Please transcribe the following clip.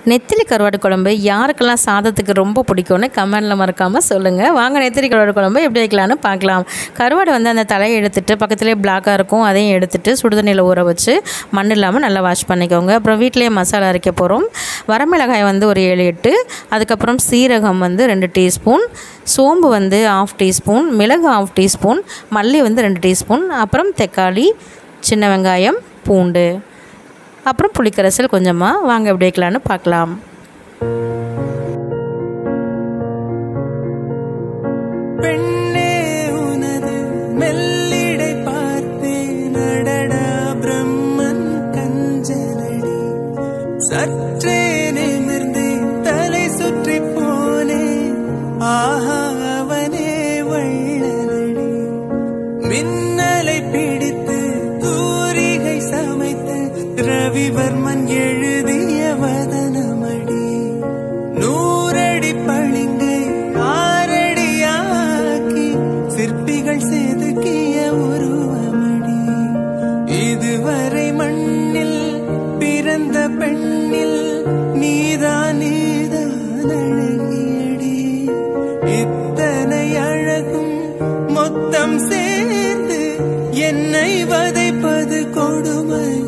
நெத்திலி கருவாடு குழம்பு யாருக்கெல்லாம் சாதத்துக்கு ரொம்ப பிடிக்கும்னு கமெண்டில் மறக்காமல் சொல்லுங்கள் வாங்க நெத்திலி கருவாடு குழம்பு எப்படி வைக்கலான்னு பார்க்கலாம் கருவாடு வந்து அந்த தலையை எடுத்துட்டு பக்கத்துலேயே பிளாக்காக இருக்கும் அதையும் எடுத்துட்டு சுடுதண்ணியில் ஊற வச்சு மண் இல்லாமல் நல்லா வாஷ் பண்ணிக்கோங்க அப்புறம் வீட்டிலேயே மசாலா அரைக்க போகிறோம் வரமிளகாய் வந்து ஒரு ஏழு எட்டு அதுக்கப்புறம் சீரகம் வந்து ரெண்டு டீஸ்பூன் சோம்பு வந்து ஆஃப் டீஸ்பூன் மிளகு ஆஃப் டீஸ்பூன் மல்லி வந்து ரெண்டு டீஸ்பூன் அப்புறம் தக்காளி சின்ன வெங்காயம் பூண்டு அப்புறம் புளிக்கரைசல் கொஞ்சமாக வாங்க எப்படி வைக்கலான்னு பார்க்கலாம் பெண்ணே உனது மெல்லிடை பார்த்தேன் அடடா பிரம்மன் கஞ்சனடி சற்றே நிமிர்ந்து தலை சுற்றி போனேன் ஆஹா அவனே வள்ளலடி மின்னலை பிடித்து தூரிகை சமைத்து ரவிவர்மன் எழுதிய வதனமடி நூறடி பளிங்கை ஆறடியாக்கி சிற்பிகள் செதுக்கிய உருவமடி இதுவரை மண்ணில் பிறந்த பெண்ணில் நீதான் நீதான் அழகியடி இத்தனை அழகும் மொத்தம் சேர்ந்து என்னை வதைப்பது கொடுமை